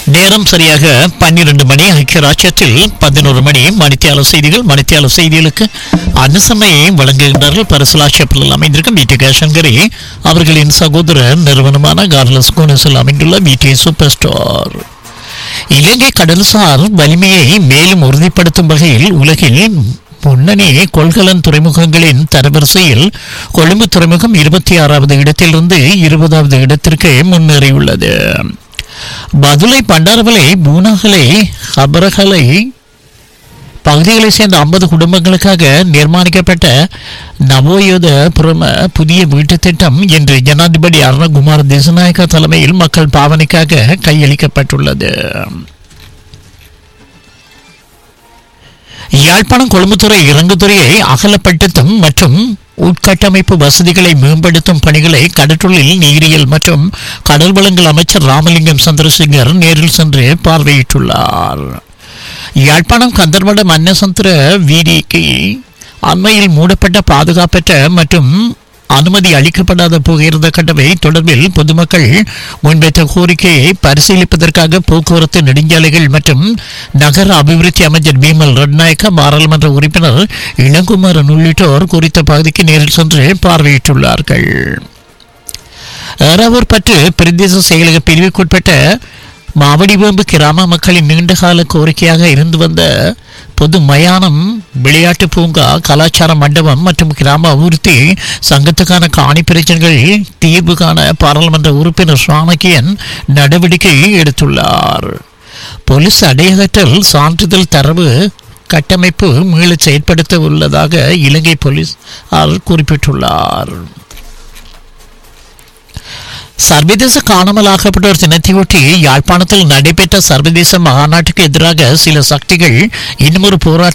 நேரம் சரியாக பன்னிரண்டு மணி ஐக்கிய ராஜ்யத்தில் பதினோரு மணி மணித்தியால செய்திகள் மணித்தியால செய்திகளுக்கு அனுசமையை வழங்குகின்றார்கள் பரிசலாட்சியப்பில் அமைந்திருக்கும் பிடி கேஷங்கரி அவர்களின் சகோதர நிறுவனமான கார்லஸ் கோனஸில் அமைந்துள்ள பிடி சூப்பர் ஸ்டோர் இலங்கை கடல்சார் வலிமையை மேலும் உறுதிப்படுத்தும் வகையில் உலகில் முன்னணி கொள்கலன் துறைமுகங்களின் தரவரிசையில் கொழும்பு துறைமுகம் இருபத்தி ஆறாவது இடத்திலிருந்து இருபதாவது இடத்திற்கு முன்னேறியுள்ளது பதுளை பண்டாரவலை பூனாகலை ஹபரகலை பகுதிகளைச் சேர்ந்த ஐம்பது குடும்பங்களுக்காக நிர்மாணிக்கப்பட்ட நவோயோத புறம புதிய வீட்டுத் திட்டம் இன்று ஜனாதிபதி அருணகுமார் திசநாயக்க தலைமையில் மக்கள் பாவனைக்காக கையளிக்கப்பட்டுள்ளது யாழ்ப்பாணம் கொழும்புத்துறை இறங்குதுறையை அகலப்படுத்தும் மற்றும் உட்கட்டமைப்பு வசதிகளை மேம்படுத்தும் பணிகளை கடற்றொழில் நீரியல் மற்றும் கடல் வளங்கள் அமைச்சர் ராமலிங்கம் சந்திரசேகர் நேரில் சென்று பார்வையிட்டுள்ளார் யாழ்ப்பாணம் கந்தர்வட மன்னசந்திர வீதிக்கு அண்மையில் மூடப்பட்ட பாதுகாப்பற்ற மற்றும் அனுமதி அளிக்கப்படாத புகையிரத கட்டவை தொடர்பில் பொதுமக்கள் முன்வைத்த கோரிக்கையை பரிசீலிப்பதற்காக போக்குவரத்து நெடுஞ்சாலைகள் மற்றும் நகர அபிவிருத்தி அமைச்சர் பீமல் ரட்நாயக்க பாராளுமன்ற உறுப்பினர் இளங்குமாரன் உள்ளிட்டோர் குறித்த பகுதிக்கு நேரில் சென்று பார்வையிட்டுள்ளார்கள் ஏறாவூர் பற்று பிரதேச செயலக பிரிவுக்குட்பட்ட மாவடிவேம்பு கிராம மக்களின் நீண்டகால கோரிக்கையாக இருந்து வந்த பொது மயானம் விளையாட்டு பூங்கா கலாச்சார மண்டபம் மற்றும் கிராம அபிவிருத்தி சங்கத்துக்கான காணி பிரச்சனைகள் தீர்வு காண பாராளுமன்ற உறுப்பினர் சாணக்கியன் நடவடிக்கை எடுத்துள்ளார் போலீஸ் அடையகற்றல் சான்றிதழ் தரவு கட்டமைப்பு மீளச் செயற்படுத்த உள்ளதாக இலங்கை போலீஸ் குறிப்பிட்டுள்ளார் சர்வதேச காணாமலாக்கப்பட்டோர் தினத்தையொட்டி யாழ்ப்பாணத்தில் நடைபெற்ற சர்வதேச மாநாட்டுக்கு எதிராக சில சக்திகள் இன்னும் ஒரு போராட்ட